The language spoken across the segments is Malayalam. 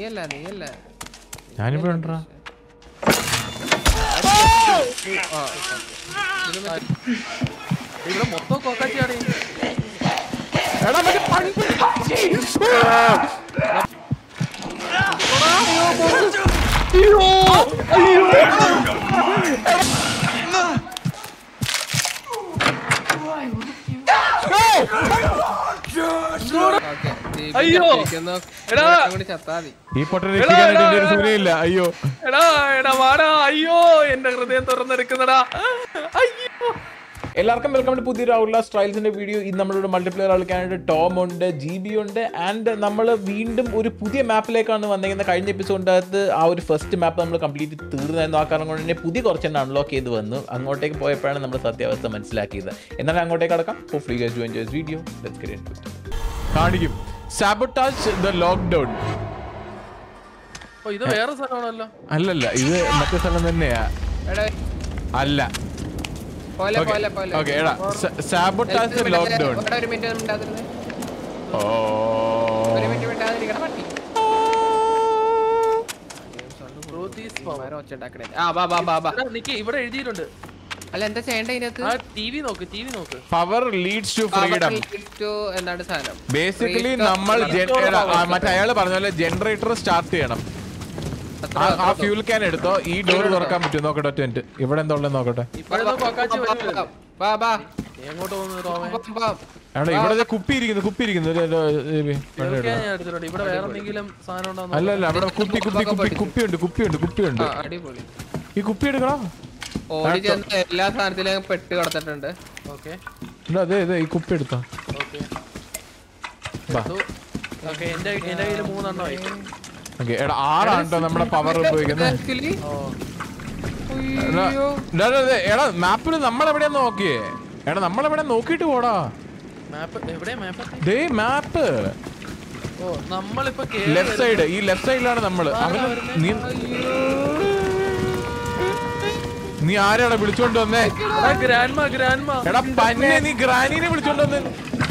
നീയല്ല നീയല്ല ഞാനിപ്പോ ഉണ്ടെടാ. ഇവിടെ മൊത്തം കൊക്കാച്ചിയാണ് എടാ, മറ്റേ പണ്ട് അയ്യോ. എടാ. കൂടി ചത്താതി ഈ പൊട്ട രക്ഷിക്കാനായിട്ട് എന്റെ ഒരു സൂര്യയില്ല അയ്യോ എടാ എടാ വാടാ അയ്യോ എന്റെ ഹൃദയം തുറന്നെടുക്കുന്നടാ അയ്യോ എല്ലാവർക്കും വെൽക്കം ടു പുതിയൊരു ഔട്ട്ലാസ് ട്രയൽസിന്റെ വീഡിയോ ഇന്ന് നമ്മളോട് മൾട്ടിപ്ലെയർ കളിക്കാനായിട്ട് ടോം ഉണ്ട് ജി ബി ഉണ്ട് ആൻഡ് നമ്മൾ വീണ്ടും ഒരു പുതിയ മാപ്പിലേക്കാണ് വന്നിരിക്കുന്നത് കഴിഞ്ഞ എപ്പിസോഡിനകത്ത് ആ ഒരു ഫസ്റ്റ് മാപ്പ് നമ്മൾ കംപ്ലീറ്റ് തീർന്നായിരുന്നു ആ കാരണം കൊണ്ട് തന്നെ പുതിയ കുറച്ച് അൺലോക്ക് ചെയ്ത് വന്നു അങ്ങോട്ടേക്ക് പോയപ്പോഴാണ് നമ്മൾ സത്യാവസ്ഥ മനസ്സിലാക്കിയത് എന്നാലും അങ്ങോട്ടേക്ക് കടക്കാം hopefully guys to enjoy video let's get into കാണിക്കും സാബോട്ടാജ് ദ ലോക്ക്ഡൗൺ ഓ ഇത് വേറെ സ്ഥലമാണല്ലോ അല്ലല്ല ഇത് മറ്റേ സ്ഥലം തന്നെയാ എടാ അല്ല പോലെ പോലെ പോലെ ഓക്കെ എടാ സാബോട്ടാജ് ദ ലോക്ക്ഡൗൺ ഇവിടെ ഒരു മിനിറ്റ് മിണ്ടാതിരുന്നേ ഓ ഒരു മിനിറ്റ് മിണ്ടാതിരിക്കണ പട്ടി ഇവന്മാരെ ഒച്ച ഉണ്ടാക്കണേ ആ ബാ ബാ ബാ ബാ എടാ, നിക്ക് ഇവിടെ എഴുതിയിട്ടുണ്ട് അല്ല എന്താ ചെയ്യണ്ട ഇതിനകത്ത് ആ ടി വി നോക്ക് ടി വി നോക്ക് power leads to freedom to എന്താണ് സാധനം ബേസിക്കലി Restore നമ്മൾ power. gen- എടാ, ആ, മറ്റേ അയാള് പറഞ്ഞ പോലെ ജനറേറ്റർ സ്റ്റാർട്ട് ചെയ്യണം അത്ര- ആ- ആ അത്ര ഫ്യൂൽ ക്യാൻ എടുത്തോ ഈ ഡോർ തുറക്കാൻ പറ്റും നോക്കട്ടെ ഒറ്റ മിനിറ്റ് ഇവിടെ എന്താ ഉള്ളത് നോക്കട്ടെ ഇവിടെ നോക്ക് കൊക്കാച്ചി ബാ, വരുന്നില്ല. ബാ, ബാ, നീ എങ്ങോട്ട് പോകുന്നു റോമേ ബാ, ബാ. എടാ ഇവിടെ ദേ കുപ്പി ഇരിക്കുന്നു കുപ്പി ഇരിക്കുന്നു ഒരു- ഒരു- ഒരു- ഇതൊക്കെ ഞാൻ എടുത്തിട്ടുണ്ട് ഇവിടെ വേറെ എന്തെങ്കിലും സാധനം ഉണ്ടോ അല്ല അല്ല അവിടെ കുപ്പി കുപ്പി കുപ്പി കുപ്പിയുണ്ട് കുപ്പിയുണ്ട് കുപ്പിയുണ്ട് ആ, അടിപൊളി ഈ കുപ്പി എടുക്കണം ഓടി ചെന്ന് എല്ലാ സാധനത്തിലും പെട്ട് കിടത്തിട്ടുണ്ട് ഓക്കെ എടാ, അതെ അതെ ഈ കുപ്പി എടുത്തോ ഓക്കെ ബാ ഓക്കെ എന്റെ എന്റെ കയ്യിൽ മൂന്നെണ്ണമായി ഓക്കെ എടാ ആറാണ് കേട്ടോ നമ്മുടെ പവർ ഉപയോഗിക്കുന്നത് Actually, ഓ എടാ, ഉയ്യോ. എടാ, എടാ, എടാ, എടാ മാപ്പിൽ നമ്മളെവിടെയാ നോക്കിയേ എടാ നമ്മളെവിടെ നോക്കിയിട്ട് പോടാ മാപ്പ് എവിടെ മാപ്പ് ദേ മാപ്പ് ഓ നമ്മളിപ്പോ ലെഫ്റ്റ് സൈഡ് ഈ ലെഫ്റ്റ് സൈഡിലാണ് നമ്മള് അവന് നീ നീ ആരാടാ വിളിച്ചോണ്ട് വന്നേ ഗ്രാൻഡ്മ ഗ്രാൻഡ്മ എടാ പന്നെ നീ ഗ്രാനീനെ വിളിച്ചോണ്ട് വന്നേ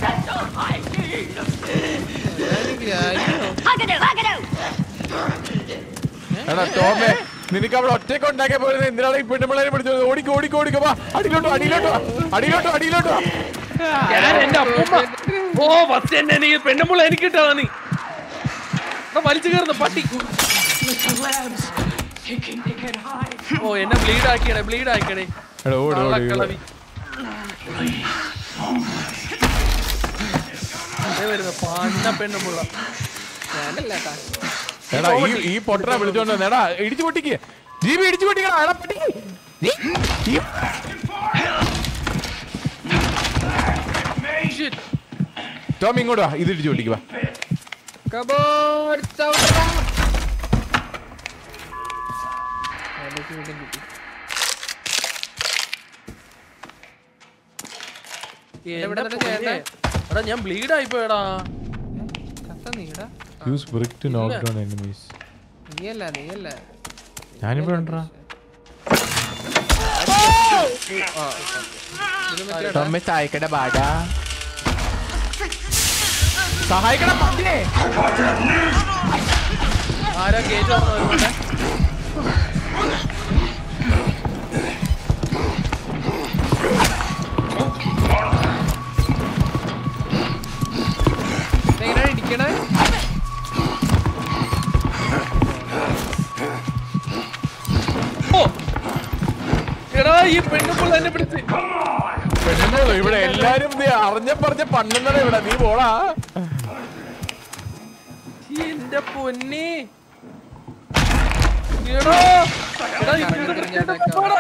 എടാ ടോമേ നിനക്ക് അവിടെ ഒറ്റയ്ക്ക് ഉണ്ടാക്കിയ പോലെ എന്തിനാണ് ഈ പെണ്ണുപിള്ളേരെ വിളിച്ചത് ഓടിക്കോ ഓടിക്കോ ഓടിക്കോ വാ അടിയിലോട്ടോ അടിയിലോട്ടോ അടിയിലോട്ടോ അടിയിലോട്ടോ ഞാൻ എന്റെ അപ്പൂമ്മ ഓ ഫസ്റ്റ് എന്നെ എനിക്ക് പെണ്ണുമ്പോൾ എനിക്ക് ഇട്ടതാ നീ എടാ, വലിച്ചു കയറുന്നു പട്ടി ഓ എന്നെ ബ്ലീഡ് ആക്കിയടേ ബ്ലീഡ് ആക്കിയടേ എടാ ഓടി ഓടി ഓടി. കള്ളക്കളവി ദേ വരുന്നു പണ്ട പെണ്ണുമുള്ള ഞാനല്ല കേട്ടാ. എടാ ഈ ഈ പൊട്ടനെ വിളിച്ചോണ്ട് വന്നേ എടാ ഇടിച്ചു പൊട്ടിക്ക് ജീവി ഇടിച്ചു പൊട്ടിക്കടാ എടാ പൊട്ടിക്ക് നീ- ഈ- ടോം ഇങ്ങോട്ട് വാ ഇത് ഇടിച്ചു പൊട്ടിക്ക് വാ കബോർഡ് ചവിട്ടടാ. അതിലേക്ക് വീണ്ടും കിട്ടി. ഇവിടെ തന്നെ ചെയ്യണ്ടേ? എടാ ഞാൻ ബ്ലീഡ് ആയിപ്പോയടാ ചത്ത നീടാ. Use brick to knock down enemies നീയല്ല നീയല്ല ഞാനിപ്പോ ഉണ്ടെടാ ആ, ഇത് മറ്റേ ടോമെ സഹായിക്കട ബാടാ സഹായിക്കട പന്നിനെ ആരാ ഗേറ്റ് തുറന്നു വരുന്നുണ്ട് ഇതെങ്ങനെയാ ഇടിക്കണേ ഓ എടാ ഈ പെണ്ണുമ്പോൾ എന്നെ പിടിച്ച് പെണ്ണുങ്ങളോ ഇവിടെ എല്ലാരും ദേ അറിഞ്ഞ പറഞ്ഞ പണ്ണുന്നട ഇവിടെ നീ പോടാ എന്റെ പൊന്നി എടാ എടാ ഇവിടെ പിടിച്ചിട്ട് പോടാ.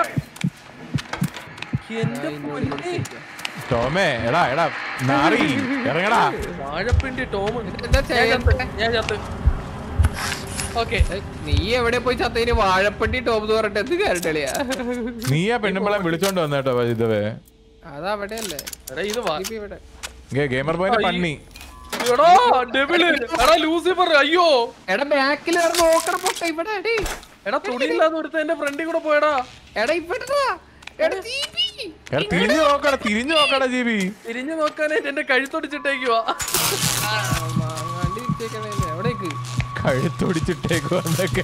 എന്റെ പൊന്നി ടോമേ എടാ എടാ നാറി ഇറങ്ങടാ വാഴപ്പിണ്ടി ടോം എന്താ ഞാൻ ചെയ്യണ്ടേ? ചത്ത് ഞാൻ ചത്ത് ഓക്കെ ഏയ്, നീ എവിടെ പോയി ചത്തതിന് വാഴപ്പണ്ടി ടോപ്പ് എന്ന് പറഞ്ഞിട്ട് എന്ത് കാര്യളിയാ നീ ആ പെണ്ണുമ്പളെ വിളിച്ചോണ്ട് വന്നേട്ടോ ഇതവേ അതവിടെ അല്ലേ എടാ ഇത് വാ ഇപ്പൊ ഇവിടെ ഗെയിമർ ബോയിന്റെ പണ്ണി എടാ ഡെവിള് എടാ ലൂസിഫർ അയ്യോ എടാ ബാക്കിൽ നോക്കണം പൊട്ട ഇവിടെ അടി എടാ തുണിയില്ലാതെ ഒരുത്ത എന്റെ ഫ്രണ്ടിൽ കൂടെ പോയടാ എടാ ഇവിടെ എടാ ജീബി എടാ തിരിഞ്ഞു നോക്കടാ തിരിഞ്ഞു നോക്കടാ ജീബി തിരിഞ്ഞു നോക്കാനായിട്ട് എന്റെ കഴുത്തൊടിച്ചിട്ടേക്കുവാ വണ്ടി ഇട്ടേക്കണേ എവിടേക്ക് കഴുത്തൊടിച്ചിട്ടേക്കു എന്നൊക്കെ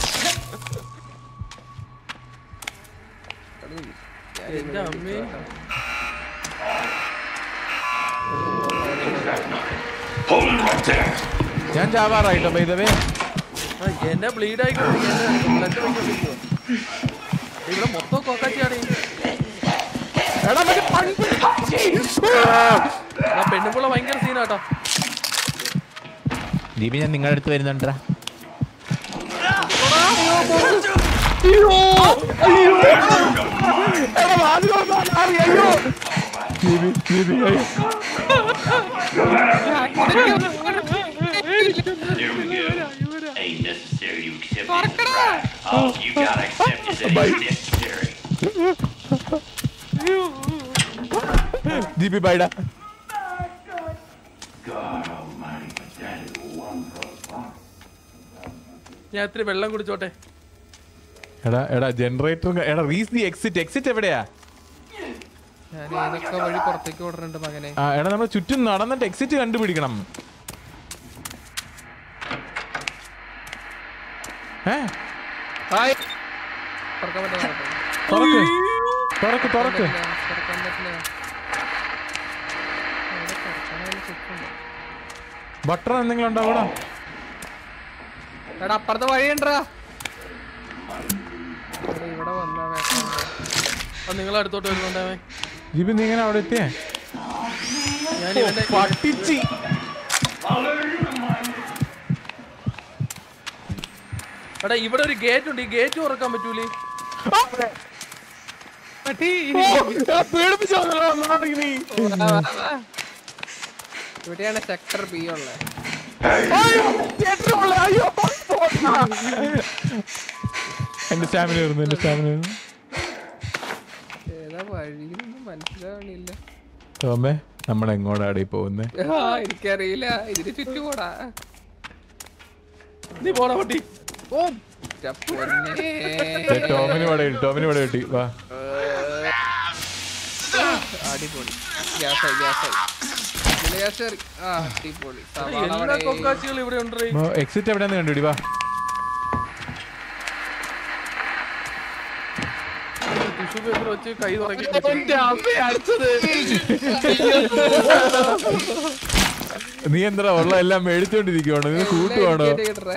എന്റെ അമ്മേ ഞാൻ ചാവാറായിട്ടോ പൈതവേ ആ, എന്നെ ബ്ലീഡ് ആയിക്കൊണ്ടിരിക്കും ബ്ലഡ് വയ്ക്കൊണ്ടിരിക്കുവോ ഇവിടെ മൊത്തം കൊക്കാച്ചിയാണ് എടാ മറ്റേ പണ്ട് ആ പെണ്ണുമ്പുള്ള ഭയങ്കര സീനാട്ടോ ദീപി ഞാൻ നിങ്ങളുടെ അടുത്ത് വരുന്നുണ്ടാ There we go. Ain't necessary to accept this. All you gotta accept is that it's necessary. Deepi ബൈഡാ God almighty, but that is one plus ഞാൻ ഇത്തിരി വെള്ളം കുടിച്ചോട്ടെ എടാ എടാ ജനറേറ്റർ എടാ റീസ് ദി എക്സിറ്റ് എക്സിറ്റ് എവിടെയാ ഞാൻ ഏതൊക്കെ വഴി പുറത്തേക്ക് ഓടുന്നുണ്ട് മകനെ ആ എടാ നമ്മൾ ചുറ്റും നടന്നിട്ട് എക്സിറ്റ് കണ്ടുപിടിക്കണം ഏ ഹായ് തുറക്കാൻ പറ്റില്ല തുറക്ക് തുറക്ക് തുറക്ക് തുറക്കാൻ പറ്റില്ല അവിടെ തുറക്കാനുള്ള ചെക്കുണ്ട്. ബട്ടർ എന്തെങ്കിലും ഉണ്ടോ അവിടെ എടാ അപ്പുറത്തെ വഴിയുണ്ടാ ഇവിടെ വന്നാ വേഷം അത് നിങ്ങൾ അടുത്തോട്ട് വരുന്നുണ്ടാവേ ദീപി നീ ഇങ്ങനെ അവിടെ എത്തിയേ ഞാൻ ഇവന്റെ പട്ടിച്ചി എടാ ഇവിടെ ഒരു ഗേറ്റ് ഉണ്ട് ഈ ഗേറ്റ് തുറക്കാൻ പറ്റൂലേ ഇവിടെയാണ് സെക്ടർ ബി ഉള്ളത് എന്റെ സ്റ്റാമിന വരുന്നു എന്റെ സ്റ്റാമിന വരുന്നു ഏതാ വഴിയൊന്നും മനസ്സിലാവണില്ല തോമേ നമ്മൾ എങ്ങോട്ടാടി പോകുന്നേ ആ എനിക്കറിയില്ല ഇതിന് ചുറ്റുപോടാ നീ പോടാ പട്ടി ഓ ന്റെ പൊന്നേ. ടോമിന് ഇവിടെ കിട്ടി ടോമിന് ഇവിടെ കിട്ടി വാ അടിപൊളി ഗ്യാസായി ഗ്യാസായി ഇതില് ഗ്യാസ് കയറി ആ അടിപൊളി സവാള എല്ലാ വട. കൊക്കാച്ചികളും ഇവിടെ ഉണ്ട് എക്സിറ്റ് എവിടെയാന്ന് കണ്ടുപിടി വാ ടിഷ്യൂ പേപ്പർ വെച്ച് കൈ തുടങ്ങി നീ എന്താ ഉള്ള എല്ലാം മേടിച്ചോണ്ടിരിക്കുവാണോ നീ കൂട്ടുവാണോ കേട്ട് കേട്ടറേ.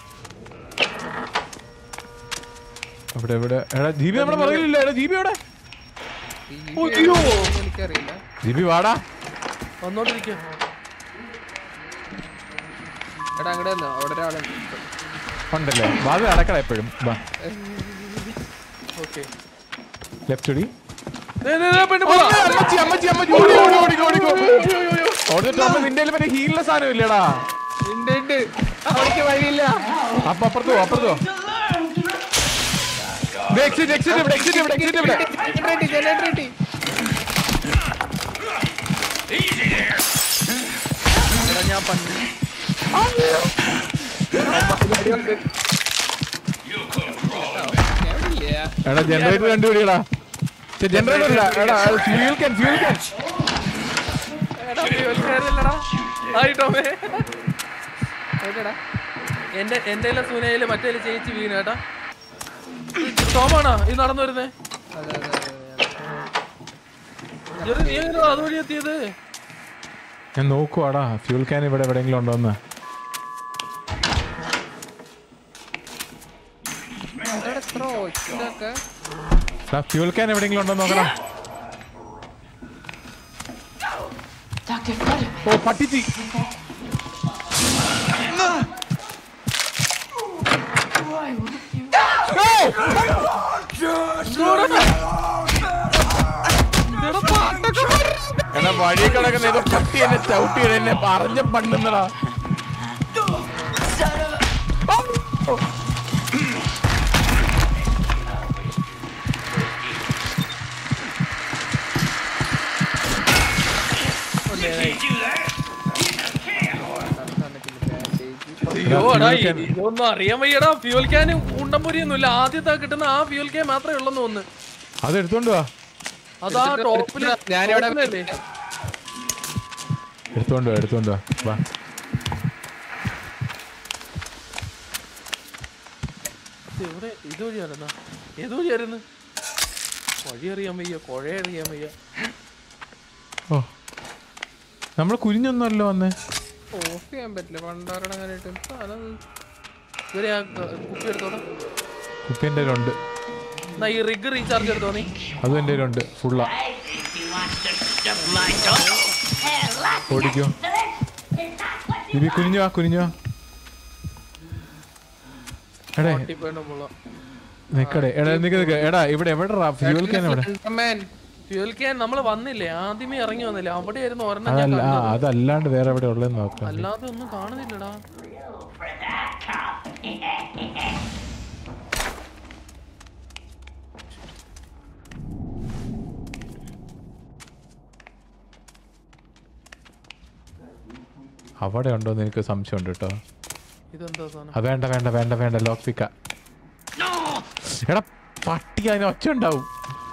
അവിടെ എവിടെ എടാ ജീബി നമ്മുടെ പുറകിലില്ല എടാ ജീബി എവിടെ ഈ ഒന്നും എനിക്കറിയില്ല ജീബി വാടാ വന്നോണ്ടിരിക്കുക എടാ അങ്ങോട്ട് വന്നോ അവിടെ ഒരാളുണ്ട് ഉണ്ടല്ലേ വാത് അടക്കട എപ്പോഴും വാ ഓക്കെ ലെഫ്റ്റ് അടി പെണ്ണ് പോടാ അമ്മച്ചി അമ്മച്ചി അമ്മച്ചി ഓടി ഓടി ഓടി ഓടി ഓടി ടോമ നിന്റെ കയ്യില് മറ്റേ ഹീലിന്റെ സാധനം ഇല്ലടാ ഉണ്ട് ഉണ്ട് അവിടേക്ക് വഴിയില്ല അപ്പൊ അപ്പുറത്തോ അപ്പുറത്തോ എക്സിറ്റ് എക്സിറ്റ് ഇവിടെ എക്സിറ്റ് ഇവിടെ എക്സിറ്റ് ഇവിടെ ജനറേറ്റ് ജനറേറ്റ് എടാ ഞാൻ പണ്ട് എടാ ജനറേറ്റർ കണ്ടുപിടിക്കടാ ജനറേറ്റർ ഇല്ല എടാ ഫ്യൂൽ ക്യാൻ ഫ്യൂൽ ക്യാൻ എടാ കേറില്ലടാ ആയി ടോമേ എവിടെടാ എന്റെ എന്റെ സൂനയില് മറ്റേ ചേച്ചി വീണ് കേട്ടാ ടോമാണോ ഈ നടന്നു വരുന്നേ അതെ അതെ അതെ ജെറി, നീ എങ്ങനെയാ അതുവഴി എത്തിയത് ഞാൻ നോക്കുവാടാ ഫ്യൂൽ ക്യാൻ ഇവിടെ എവിടെയെങ്കിലും ഉണ്ടോന്ന് അവിടെ എത്ര ഒച്ചയൊക്കെ ഫ്യൂൽ ക്യാൻ എവിടെയെങ്കിലും ഉണ്ടോ നോക്കണം Dr. Frederick. Oh പട്ടിച്ചി Why wouldn't you? എന്നാ വഴി കിടക്കുന്ന ഏതോ പട്ടി എന്നെ ചവിട്ടി എന്നെ പറഞ്ഞ പണ്ടുന്നടാ അയ്യോ എടാ ഇ- ഇതൊന്നും അറിയാൻ വയ്യടാ ഫ്യൂൽ ക്യാൻ ഉണ്ടംപൊരിയൊന്നും ഇല്ല ആദ്യത്തെ കിട്ടുന്ന ആ ഫ്യൂൽ ക്യാൻ മാത്രമേ ഉള്ളെന്ന് തോന്നുന്നു അത് എടുത്തോണ്ട് വാ അതാ ടോപ്പില് ഞാനിവിടെ ടോപ്പിലല്ലേ? എടുത്തോണ്ട് വാ എടുത്തോണ്ട് വാ വാ ഇത് എവിടെ ഇത് വഴിയായിരുന്ന ഏത് വഴിയായിരുന്നു വഴി അറിയാൻ വയ്യ കുഴ അറിയാൻ വയ്യ ഓ നമ്മൾ കുനിഞ്ഞൊന്നുമല്ലോ വന്നേ ഓഫ് ചെയ്യാൻ പറ്റില്ല പണ്ടാരുടെ അങ്ങനെ ഇട്ട് സാധനം ഇവരെ ആ ക- കുപ്പി എടുത്തോടാ കുപ്പി എൻ്റെ കയ്യിലുണ്ട് എന്നാ ഈ റിഗ് റീചാർജ് എടുത്തോ നീ അതും എൻ്റെ കയ്യിലുണ്ട് ഫുള്ളാ ഓടിക്കോ ഇവി കുനിഞ്ഞു വാ കുനിഞ്ഞു വാ എടേ ടിപ്പേണ്ട മുള്ള നിക്കടേ എടാ നിക്ക് നിക്ക് എടാ ഇവിടെ എവിടെ ഫ്യൂൽ ക്യാൻ എവിടെ ഫ്യൂൽ ക്യാൻ നമ്മൾ വന്നില്ലേ ആദ്യമേ ഇറങ്ങി വന്നില്ലേ അവിടെയായിരുന്നു ഒരെണ്ണം ഞാൻ അതല്ല ആ കണ്ടത്. അതല്ലാണ്ട് വേറെ എവിടെ ഉള്ളതെന്ന് നോക്കാം അല്ലാതെ ഒന്നും കാണുന്നില്ലടാ അവിടെ ഉണ്ടോന്ന് എനിക്ക് സംശയമുണ്ട് കേട്ടോ ഇതെന്താ സാധനം ആ വേണ്ട വേണ്ട വേണ്ട വേണ്ട ലോക്ക് പിക്ക എടാ പട്ടി അതിന് ഒച്ച ഉണ്ടാവും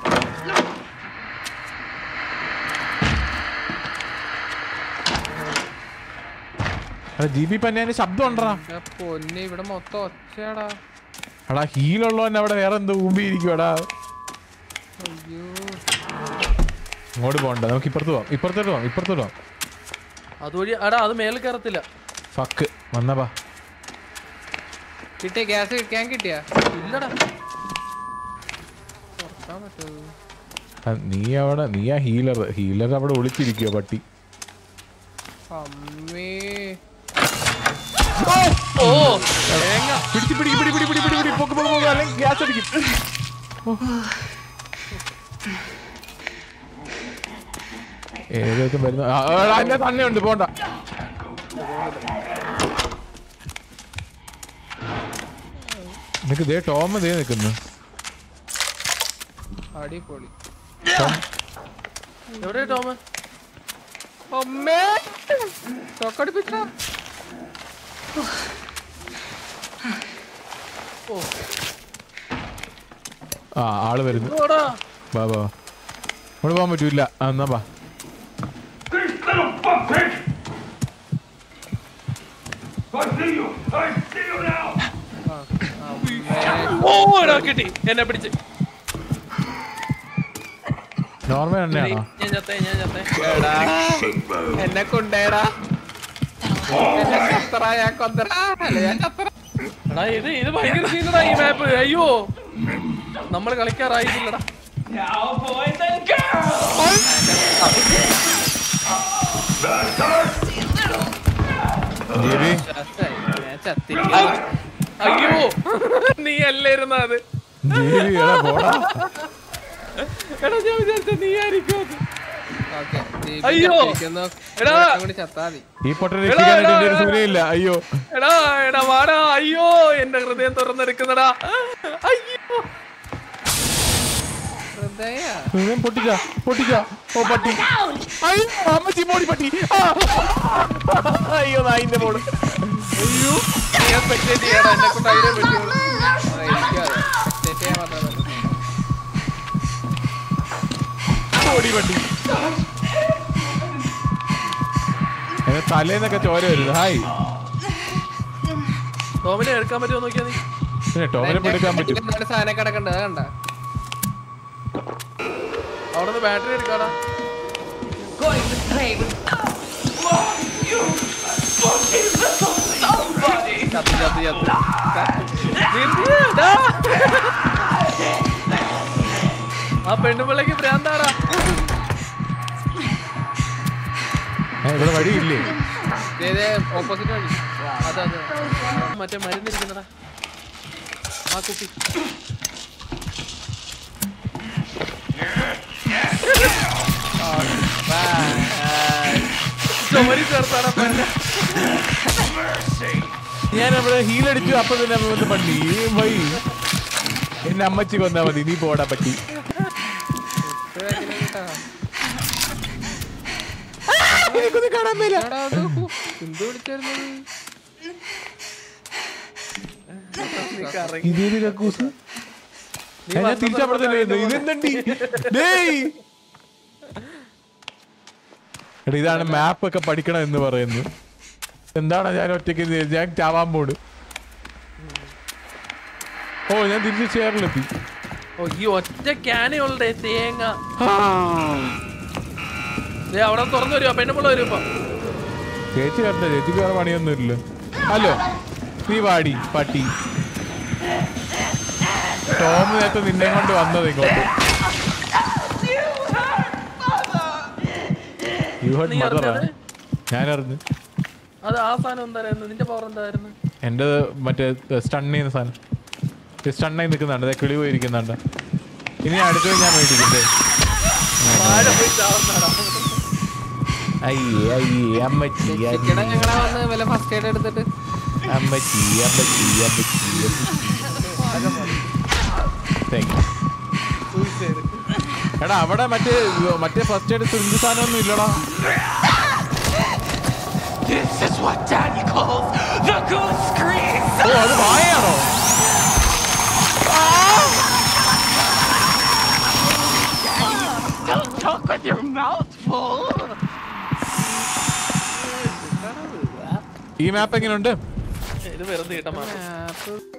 എടാ ജി ബി പന്നാന് ശബ്ദം ഉണ്ടടാ പൊന്നെ ഇവിടെ മൊത്തം ഒച്ചയാടാ എടാ ഹീലുള്ളവൻ അവിടെ വേറെ എന്തോ ഊമ്പിയിരിക്കും എടാ അയ്യോ അങ്ങോട്ട് പോകണ്ട നമുക്ക് ഇപ്പുറത്ത് പോവാം ഇപ്പുറത്തോട്ട് പോവാം ഇപ്പുറത്തോട്ട് പോവാം അതുവഴി എടാ അത് മേലെ കയറത്തില്ല ഫക്ക് വന്നപ്പാ കിട്ടിയ ഗ്യാസ് കിട്ടാൻ കിട്ടിയ ഇല്ലടാ തുറക്കാൻ പറ്റുമോ ആ, നീ അവിടെ നീ ആ ഹീലർ ഹീലർ അവിടെ ഒളിച്ചിരിക്കുവോ പട്ടി അമ്മേ ഓ പിടിച്ച് പിടി പിടി പിടി പിടി പിടി പിടി പോക്ക് പോക്ക് പോക്ക് അല്ലെങ്കിൽ ഗ്യാസ് അടിക്കും ഏകദേശം വരുന്ന ആ, ആ, എടാ, അതിന്റെ തന്നെ ഉണ്ട് പോണ്ട നിനക്ക് ദേ ടോം ദേ നിൽക്കുന്നു അടിപൊളി എവിടെ ടോമ അമ്മേ തൊക്കടിപ്പിച്ച ഓ ആ ആള് വരുന്നു ഓടാ ബാ ബാ അവിടെ പോകാൻ പറ്റൂല ആ, എന്നാ ബാ This little fuck pig! I see you! I see you now! ഓ എടാ കിട്ടി എന്നെ പിടിച്ച് നോർമൽ തന്നെയാണോ ഞാൻ ചത്തേ ഞാൻ ചത്തേ എടാ എന്നെ കൊണ്ടേടാ എന്നെ ചത്തറ ഞാൻ കൊന്തറ അല്ല ഞാൻ ചത്തറ എടാ ഇത് ഇത് ഭയങ്കര സീനടാ ഈ മാപ്പ് അയ്യോ നമ്മൾ കളിക്കാറായിട്ടില്ലടാ Now, boys and girls! GB ചത്തായി. ഞാൻ ചത്തിരിക്കുന്നു അയ്യോ നീ അല്ലായിരുന്ന അത് ജിബി എടാ പോടാ എടാ ഞാൻ വിചാരിച്ച നീ ആയിരിക്കും അത് ഓക്കെ അയ്യോ. എടാ. കൂടി ചത്താ മതി ഈ പൊട്ട രക്ഷിക്കാനായിട്ട് എന്റെ ഒരു സൂര്യയില്ല അയ്യോ എടാ എടാ വാടാ അയ്യോ എന്റെ ഹൃദയം തുറന്നെടുക്കുന്നടാ അയ്യോ ഹൃദയ ഹൃദയം പൊട്ടിച്ച പൊട്ടിച്ച ഓ പട്ടി അയ്യോ അമ്മച്ചി മോടി പട്ടി ആ. അയ്യോ നായിന്റെ മോള് അയ്യോ ഞാൻ സ്പെക്ടേറ്റ് ചെയ്യണം എന്നെ കൊണ്ട് അതിനെ പറ്റുള്ളൂ എനിക്കറിയാം സ്പെക്ടേറ്റ് ചെയ്യാൻ മാത്രമേ പറ്റൂ ഓടി പട്ടി എന്റെ തലേന്നൊക്കെ ചോര വരുന്നത് ഹായ് ടോമിനെ എടുക്കാൻ പറ്റുമോ നോക്കിയാ നീ പിന്നെ ടോമിനെ എടുക്കാൻ പറ്റും എന്താണ് സാധനം കിടക്കണ്ടത് അത് കണ്ട അവിടെ നിന്ന് ബാറ്ററി എടുക്കാടാ Going to play with ചത്ത് ചത്ത് ചത്ത് നിർത്തിയെടാ. ആ പെണ്ണുപിള്ളക്ക് ഭ്രാന്താടാ ഏ, ഇവിടെ വഴിയില്ലേ ഓപ്പോസിറ്റ് വഴി അതെ അതെ മറ്റേ മരുന്നിരിക്കുന്നടാ ആ കുപ്പി ചുമരി ചേർത്താടാ പെണ്ണ ഞാൻ അവിടെ ഹീലടിച്ചു അപ്പൊ തന്നെ അവൻ വന്ന് പണ്ടി വൈ എന്നെ അമ്മച്ചി കൊന്നാ മതി നീ പോടാ പറ്റി എനിക്കൊന്നും കാണാൻ മേല എന്ത് വിളിച്ചായിരുന്നത് ഇതേത് കക്കൂസ് ഏ, ഞാൻ തിരിച്ചപ്പുറത്തല്ലേ വരുന്നത് ഇതെന്തണ്ടി ഡേയ് എടാ ഇതാണ് മാപ്പ് ഒക്കെ പഠിക്കണം എന്ന് പറയുന്നു എന്താണ് ഞാൻ ഒറ്റയ്ക്ക് ഇത് ഞാൻ ചാവാൻ പോട് ഓ ഞാൻ തിരിച്ച് ചെയറിലെത്തി ഓ ഈ ഒറ്റ ക്യാനുകളുടെ തേങ്ങ ദേ അവിടെ തുറന്നു വരുവാ പെണ്ണുമ്പുള്ള വരും ഇപ്പൊ ചേച്ചി കണ്ട ചേച്ചിക്ക് വേറെ പണിയൊന്നും ഇല്ല ഹലോ നീ വാടി പട്ടി ടോം നേരത്തെ നിന്നെ കൊണ്ട് വന്നത് ഇങ്ങോട്ട് യു ഹേർഡ് നീ മദറാ അറിഞ്ഞത്? ഞാൻ അറിഞ്ഞു അത് ആ സാധനം എന്തായിരുന്നു നിന്റെ പവർ എന്തായിരുന്നു എൻ്റെ മറ്റേ സ്റ്റൺ ചെയ്യുന്ന സാധനം സ്റ്റണ്ണായി നിൽക്കുന്നുണ്ട് ദേ കിളി പോയിരിക്കുന്നുണ്ട് ഇനി അടുത്തത് ഞാൻ മേടിക്കട്ടെ വാഴ പോയി ചാവുന്നതാടാ. അയ്യേ അയ്യേ അമ്മച്ചി ചിക്കടെ ഞങ്ങളെ വന്ന് വല്ല ഫസ്റ്റ് എയ്ഡ് എടുത്തിട്ട് അമ്മച്ചി അമ്മച്ചി അമ്മച്ചി താങ്ക് യു Suicide. എടാ അവിടെ മറ്റേ മറ്റേ ഫസ്റ്റ് എയ്ഡ് സിന്ധു സാധനമൊന്നും ഇല്ലടാ This is what Daddy calls the goose scream. ഓ അത് വായാണോ Don't talk with your mouth full. ഈ മാപ്പ് എങ്ങനെയുണ്ട് ഇത് വെറുതെ കിട്ടാൻ മാത്രം